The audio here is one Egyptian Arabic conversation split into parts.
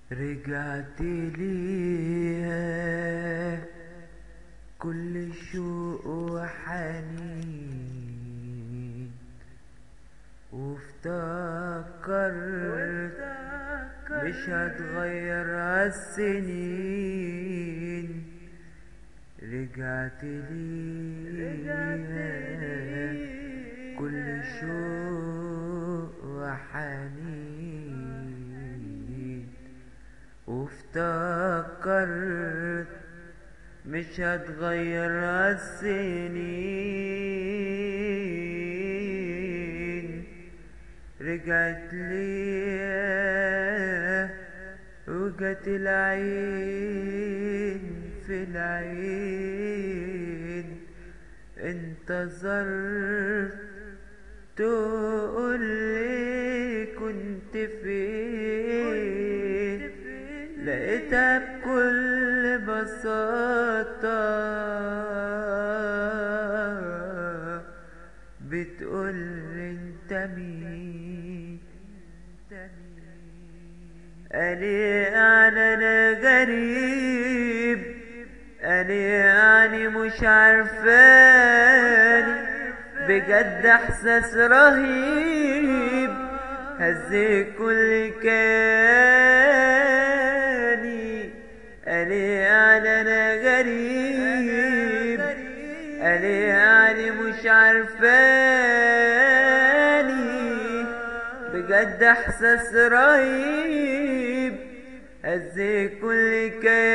رجعت ليها كل شوق وحنين وافتكرت مش هتغير السنين رجعت ليها كل شوق وحنين وافتكرت مش هتغير السنين رجعت لي وجت العين في العين انتظرت تقول لي كنت فين لقيتها بكل بساطة بتقول انت مين قالي يعني انا غريب قالي يعني مش عارفاني بجد احساس رهيب هز كل كياني قالي يعني انا غريب قالي يعني مش عارفاني بجد احساس رهيب هز كل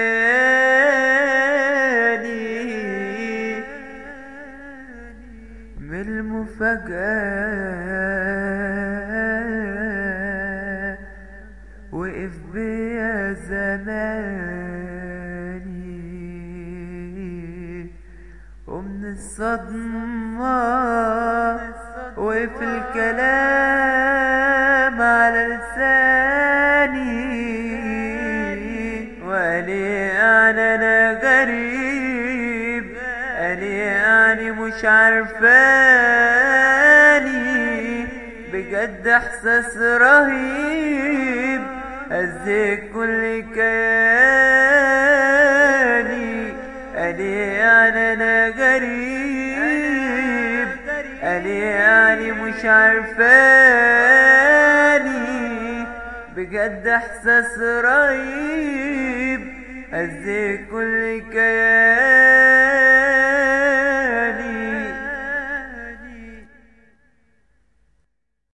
كياني من المفاجأة وقف بيا زماني ومن الصدمة وقف الكلام على لساني وقالي يعني انا غريب قالي يعني مش عارفاني بجد احساس رهيب هز كل كياني قالي يعني انا غريب قالي يعني مش عارفاني بجد احساس رهيب هز كل كياني